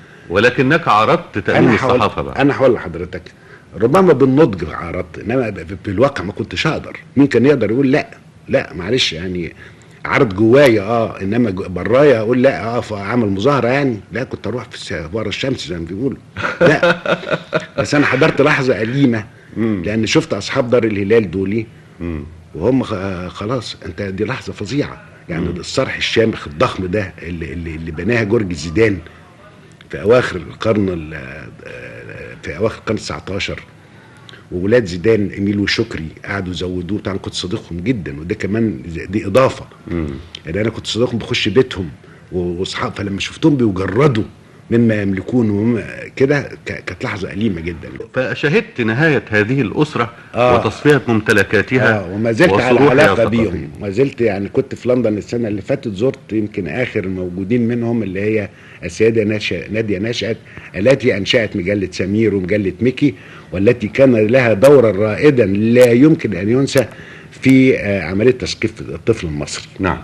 ولكنك عرضت تأميم انا هقول الصحافة بقى انا هقول لحضرتك ربما بالنضج عرضت انما ب- بالواقع ما كنتش اقدر مين كان يقدر يقول لا لا معلش يعني عرض جوايا اه انما جو- برايا اقول لا اقف اعمل مظاهره يعني لا كنت اروح في الس- ورا الشمس زي ما بيقولوا لا بس انا حضرت لحظه اليمه لان شفت اصحاب دار الهلال دولي مم. وهم خ- خلاص انت دي لحظه فظيعه يعني الصرح الشامخ الضخم ده اللي, اللي, اللي بناها جورج زيدان في اواخر القرن ال- في اواخر القرن 19 وولاد زيدان ايميل وشكري قعدوا يزودوه طبعا كنت صديقهم جدا وده كمان دي اضافه مم. يعني انا كنت صديقهم بخش بيتهم و- واصحاب فلما شفتهم بيجردوا مما يملكون ومما كده ك- كانت لحظه اليمه جدا فشهدت نهاية هذه الأسرة آه. وتصفية ممتلكاتها اه وما زلت على وصروحها علاقه الثقافية. بيهم ما زلت يعني كنت في لندن السنه اللي فاتت زرت يمكن اخر الموجودين منهم اللي هي السيده ناشا- ناديه نشأت التي انشات مجله سمير ومجله ميكي والتي كان لها دورا رائدا لا يمكن ان ينسى في آه، عمليه تثقيف الطفل المصري نعم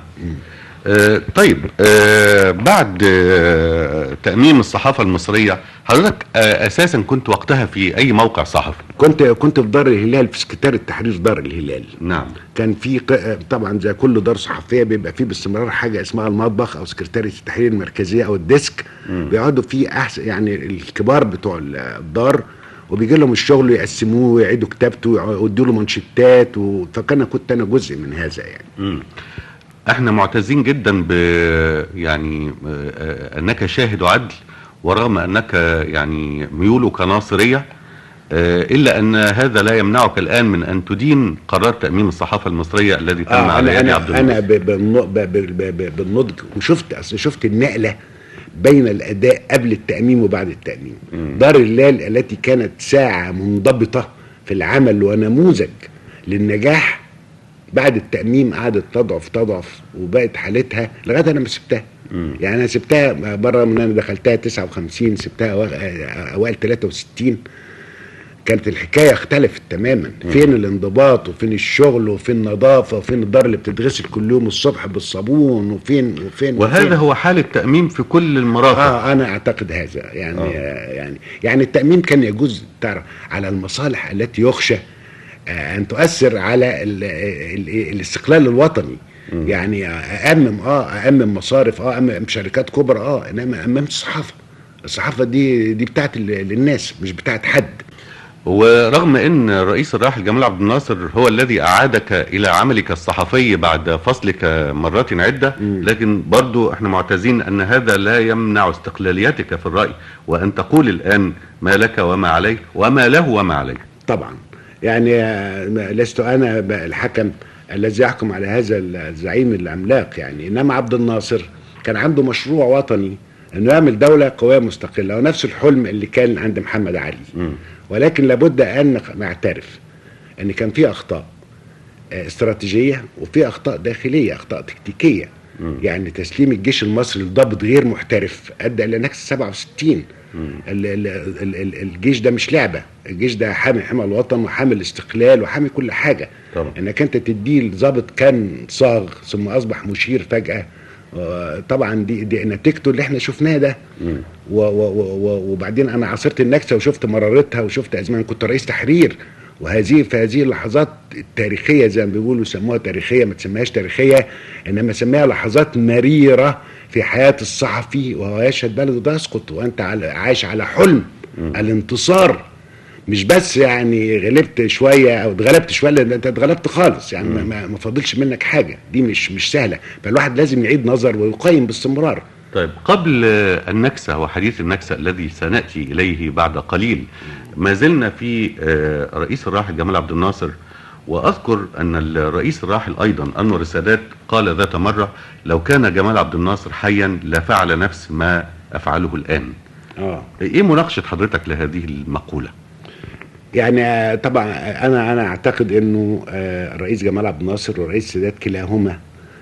آه طيب آه بعد آه تأميم الصحافة المصرية حضرتك آه أساسا كنت وقتها في أي موقع صحفي كنت كنت في دار الهلال في سكرتير التحرير دار الهلال نعم كان في ق- طبعا زي كل دار صحفيه بيبقى فيه باستمرار حاجه اسمها المطبخ او سكرتاريه التحرير المركزيه او الديسك بيقعدوا فيه احسن يعني الكبار بتوع ال- الدار وبيجي لهم الشغل يقسموه ويعيدوا كتابته ويدوا له منشطات و... فكان كنت انا جزء من هذا يعني مم. احنا معتزين جدا ب يعني آه، آه، انك شاهد عدل ورغم انك يعني ميولك ناصريه آه، الا ان هذا لا يمنعك الان من ان تدين قرار تاميم الصحافه المصريه الذي تم آه على انا يد عبد انا انا الناصر ب- بالن- ب- ب- ب- ب- بالنضج وشفت اصل شفت النقله بين الاداء قبل التاميم وبعد التاميم دار الهلال التي كانت ساعه منضبطه في العمل ونموذج للنجاح بعد التاميم قعدت تضعف تضعف وبقت حالتها لغايه انا ما سبتها يعني انا سبتها بره من انا دخلتها 59 سبتها أوا- اوائل 63 كانت الحكايه اختلفت تماما فين الانضباط وفين الشغل وفين النظافه وفين الدار اللي بتتغسل كل يوم الصبح بالصابون وفين وفين وهذا وفين. هو حال التاميم في كل المرافق اه انا اعتقد هذا يعني آه. آه. يعني يعني التاميم كان يجوز تعرف على المصالح التي يخشى آه ان تؤثر على ال ال الاستقلال الوطني يعني أأمم اه أأمم مصارف اه أأمم شركات كبرى اه انما أممت الصحافه الصحافه دي دي بتاعت ال- للناس مش بتاعت حد ورغم ان الرئيس الراحل جمال عبد الناصر هو الذي اعادك الى عملك الصحفي بعد فصلك مرات عده لكن برضو احنا معتزين ان هذا لا يمنع استقلاليتك في الراي وان تقول الان ما لك وما عليك وما له وما عليك طبعا يعني آه، لست انا ب- الحكم الذي يحكم على هذا الزعيم العملاق يعني انما عبد الناصر كان عنده مشروع وطني انه يعمل دوله قويه مستقله ونفس الحلم اللي كان عند محمد علي ولكن لابد ان نعترف ان كان في اخطاء آه، استراتيجيه وفي اخطاء داخليه اخطاء تكتيكيه يعني تسليم الجيش المصري لضابط غير محترف ادى الى نكسه 67 ال- ال- ال- ال- الجيش ده مش لعبه الجيش ده حامي حمى الوطن وحامي الاستقلال وحامي كل حاجه طبعا. انك انت تديه لضابط كان صاغ ثم اصبح مشير فجاه آه، طبعا دي, دي نتيجته اللي احنا شفناه ده و و و و وبعدين انا عاصرت النكسه وشفت مرارتها وشفت ازمان كنت رئيس تحرير وهذه في هذه اللحظات التاريخيه زي ما بيقولوا يسموها تاريخيه ما تسميهاش تاريخيه انما سميها لحظات مريره في حياه الصحفي وهو يشهد بلده ده يسقط وانت على عايش على حلم الانتصار مش بس يعني غلبت شويه او اتغلبت شويه لان انت اتغلبت خالص يعني ما- ما ما فاضلش منك حاجه دي مش مش سهله فالواحد لازم يعيد نظر ويقيم باستمرار طيب قبل آه، النكسة وحديث النكسة الذي سنأتي إليه بعد قليل ما زلنا في آه، رئيس الراحل جمال عبد الناصر وأذكر أن الرئيس الراحل أيضا أنور السادات قال ذات مرة لو كان جمال عبد الناصر حيا لفعل نفس ما أفعله الآن اه إيه مناقشة حضرتك لهذه المقولة؟ يعني آه، طبعا انا انا اعتقد انه آه، الرئيس جمال عبد الناصر والرئيس السادات كلاهما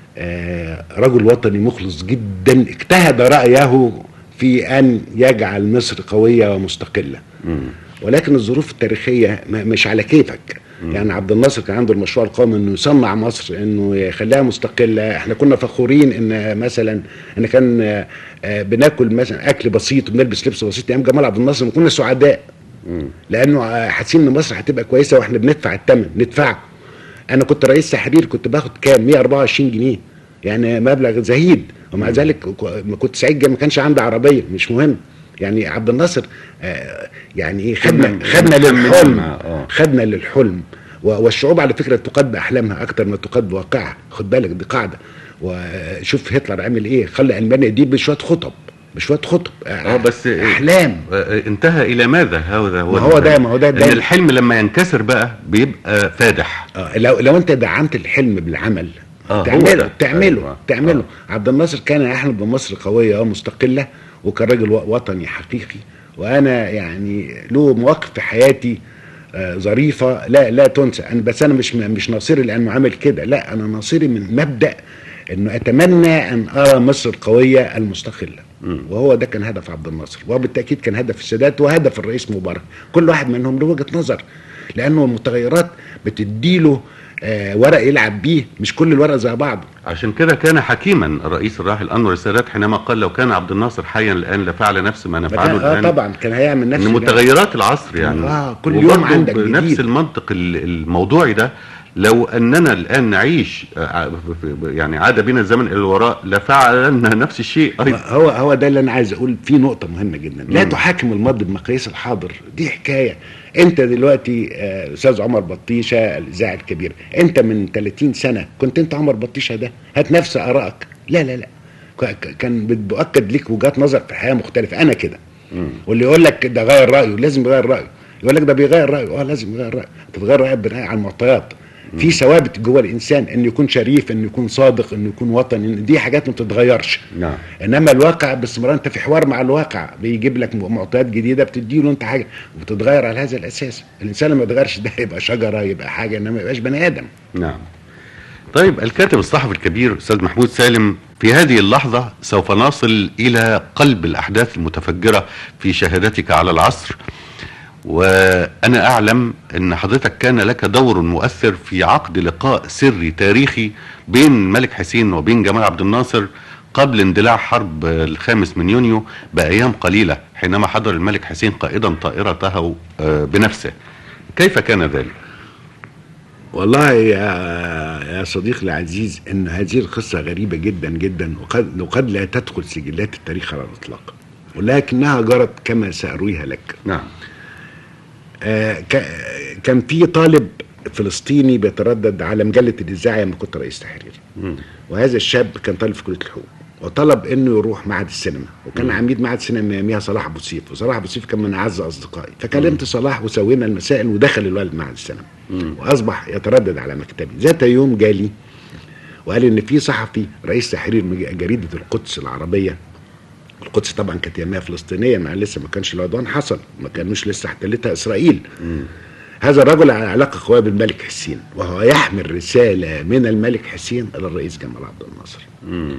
آه، رجل وطني مخلص جدا اجتهد رايه في ان يجعل مصر قويه ومستقله ولكن الظروف التاريخيه م- مش على كيفك يعني عبد الناصر كان عنده المشروع القومي انه يصنع مصر انه يخليها مستقله احنا كنا فخورين ان مثلا ان كان آه، آه، بناكل مثلا اكل بسيط وبنلبس لبس بسيط ايام جمال عبد الناصر وكنا سعداء لانه آه، حاسين ان مصر هتبقى كويسه واحنا بندفع الثمن ندفعه انا كنت رئيس تحرير كنت باخد كام 124 جنيه يعني مبلغ زهيد ومع ذلك ك- ما كنت سعيد جدا ما كانش عندي عربيه مش مهم يعني عبد الناصر آه، يعني ايه خدنا كنا خدنا مكملين للحلم معاه، آه. خدنا للحلم و- والشعوب على فكره تقاد باحلامها اكتر ما تقاد بواقعها خد بالك دي قاعده وشوف هتلر عمل ايه خلى المانيا دي بشويه خطب بشويه خطب اه بس احلام آه، انتهى إلى ماذا هذا هو ما هو ده- ما هو ده- إن ده- الحلم لما ينكسر بقى بيبقى فادح آه، لو لو انت دعمت الحلم بالعمل آه، هو تعمله ده. تعمله أيوة. تعمله آه. عبد الناصر كان يحلم بمصر قويه ومستقله وكان راجل و- وطني حقيقي وانا يعني له مواقف في حياتي آه، ظريفه لا لا تنسى انا بس انا مش مش ناصري لانه عامل كده لا انا ناصري من مبدا انه اتمنى ان ارى مصر القويه المستقله وهو ده كان هدف عبد الناصر وبالتاكيد كان هدف السادات وهدف الرئيس مبارك كل واحد منهم له وجهه نظر لانه المتغيرات بتديله آه ورق يلعب بيه مش كل الورق زي بعضه عشان كده كان حكيما الرئيس الراحل انور السادات حينما قال لو كان عبد الناصر حيا الان لفعل نفس ما نفعله آه الان طبعا كان هيعمل نفس ان اللي- متغيرات العصر يعني آه، كل يوم وبرضه عندك بنفس جديد. المنطق ال- الموضوعي ده لو اننا الان نعيش آه، في- في- يعني عاد بنا الزمن الى الوراء لفعلنا نفس الشيء ايضا هو هو ده اللي انا عايز اقول في نقطه مهمه جدا لا مم. تحاكم الماضي بمقاييس الحاضر دي حكايه انت دلوقتي آه، استاذ عمر بطيشه الاذاعي الكبير انت من 30 سنه كنت انت عمر بطيشه ده هات نفس ارائك لا لا لا ك- ك- كان بتؤكد ليك وجهات نظر في حياه مختلفه انا كده واللي يقول لك ده غير رايه لازم يغير رايه يقول لك ده بيغير رايه اه لازم يغير رايه انت تغير رايك بناء على المعطيات في ثوابت جوه الانسان انه يكون شريف انه يكون صادق انه يكون وطني إن دي حاجات ما بتتغيرش نعم انما الواقع باستمرار انت في حوار مع الواقع بيجيب لك معطيات جديده بتديله انت حاجه وبتتغير على هذا الاساس الانسان لما يتغيرش ده يبقى شجره يبقى حاجه انما ما يبقاش بني ادم نعم طيب الكاتب الصحفي الكبير استاذ محمود سالم في هذه اللحظة سوف نصل إلى قلب الأحداث المتفجرة في شهادتك على العصر وأنا أعلم أن حضرتك كان لك دور مؤثر في عقد لقاء سري تاريخي بين الملك حسين وبين جمال عبد الناصر قبل اندلاع حرب الخامس من يونيو بأيام قليلة حينما حضر الملك حسين قائدا طائرته آه، بنفسه كيف كان ذلك؟ والله يا يا صديقي العزيز ان هذه القصه غريبه جدا جدا وقد وقد لا تدخل سجلات التاريخ على الاطلاق ولكنها جرت كما سارويها لك نعم آه، ك- كان في طالب فلسطيني بيتردد على مجله الاذاعه لما كنت رئيس تحرير مم. وهذا الشاب كان طالب في كليه الحقوق وطلب انه يروح معهد السينما وكان عميد معهد السينما يوميها صلاح ابو سيف وصلاح ابو سيف كان من اعز اصدقائي فكلمت صلاح وسوينا المسائل ودخل الولد معهد السينما واصبح يتردد على مكتبي ذات يوم جالي وقال ان في صحفي رئيس تحرير مج- جريده القدس العربيه القدس طبعا كانت يوميها فلسطينيه ما لسه ما كانش العدوان حصل ما كانوش لسه احتلتها اسرائيل هذا الرجل على علاقه قويه بالملك حسين وهو يحمل رساله من الملك حسين الى الرئيس جمال عبد الناصر مم.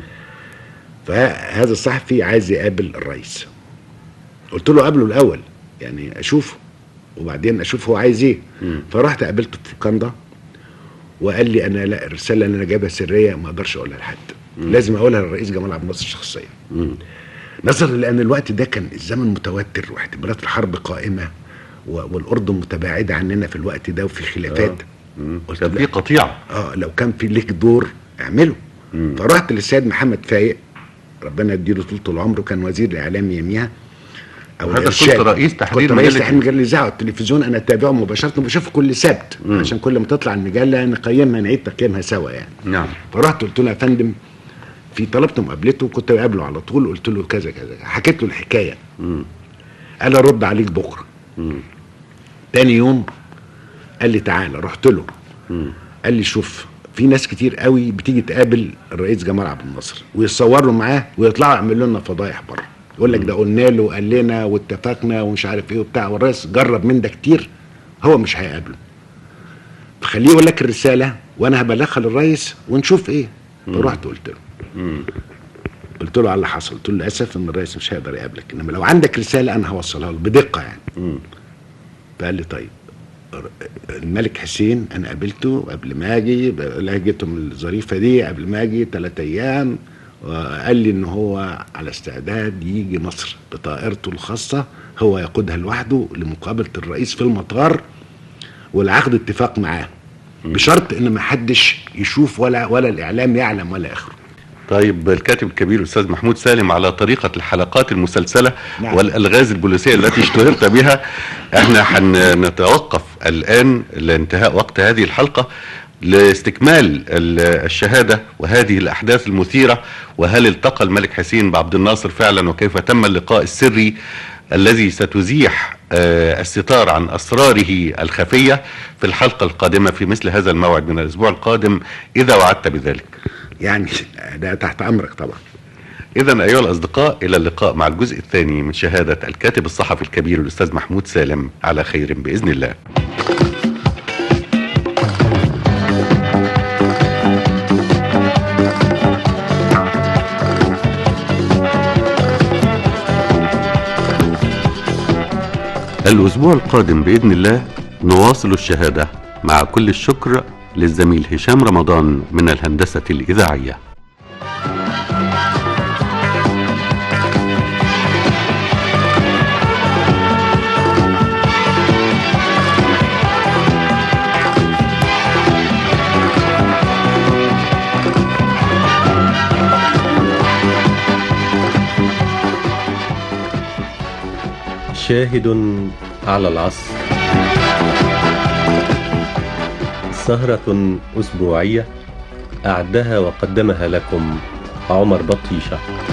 فهذا الصحفي عايز يقابل الرئيس قلت له قابله الاول يعني اشوفه وبعدين اشوف هو عايز ايه مم. فرحت قابلته في الكندا وقال لي انا لا الرساله اللي انا جايبها سريه ما اقدرش اقولها لحد لازم اقولها للرئيس جمال عبد الناصر شخصيا مم. نظرا لان الوقت ده كان الزمن متوتر واحتمالات الحرب قائمه و- والاردن متباعده عننا في الوقت ده وفي خلافات مم. قلت كان له في قطيعه اه لو كان في ليك دور اعمله مم. فرحت للسيد محمد فايق ربنا يديله طول العمر كان وزير الاعلام يوميها او وهذا الإرشاد. كنت رئيس تحرير كنت رئيس مجلة- تحرير مجله الاذاعه والتلفزيون انا اتابعه مباشره بشوفه كل سبت مم. عشان كل ما تطلع المجله نقيمها نعيد تقييمها سوا يعني نعم فرحت قلت له يا فندم في طلبت مقابلته كنت بقابله على طول قلت له كذا كذا حكيت له الحكايه مم. قال لي ارد عليك بكره مم. تاني يوم قال لي تعالى رحت له مم. قال لي شوف في ناس كتير قوي بتيجي تقابل الرئيس جمال عبد الناصر ويتصوروا معاه ويطلعوا يعملوا لنا فضايح بره يقول لك ده قلنا له وقال لنا واتفقنا ومش عارف ايه وبتاع والرئيس جرب من ده كتير هو مش هيقابله فخليه يقول لك الرساله وانا هبلغها للرئيس ونشوف ايه فرحت قلت له مم. قلت له على اللي حصل قلت له للاسف ان الرئيس مش هيقدر يقابلك انما لو عندك رساله انا هوصلها له بدقه يعني مم. فقال لي طيب الملك حسين انا قابلته قبل ما اجي لهجتهم الظريفه دي قبل ما اجي ثلاث ايام وقال لي ان هو على استعداد يجي مصر بطائرته الخاصه هو يقودها لوحده لمقابله الرئيس في المطار والعقد اتفاق معاه بشرط ان ما حدش يشوف ولا ولا الاعلام يعلم ولا اخره طيب الكاتب الكبير الاستاذ محمود سالم على طريقه الحلقات المسلسله نعم. والالغاز البوليسيه التي اشتهرت بها احنا حنتوقف الان لانتهاء وقت هذه الحلقه لاستكمال ال- الشهاده وهذه الاحداث المثيره وهل التقى الملك حسين بعبد الناصر فعلا وكيف تم اللقاء السري الذي ستزيح آه، الستار عن اسراره الخفيه في الحلقه القادمه في مثل هذا الموعد من الاسبوع القادم اذا وعدت بذلك يعني ده تحت امرك طبعا إذا أيها الأصدقاء إلى اللقاء مع الجزء الثاني من شهادة الكاتب الصحفي الكبير الأستاذ محمود سالم على خير بإذن الله. الأسبوع القادم بإذن الله نواصل الشهادة مع كل الشكر للزميل هشام رمضان من الهندسة الإذاعية. شاهد على العصر سهرة أسبوعية أعدها وقدمها لكم عمر بطيشة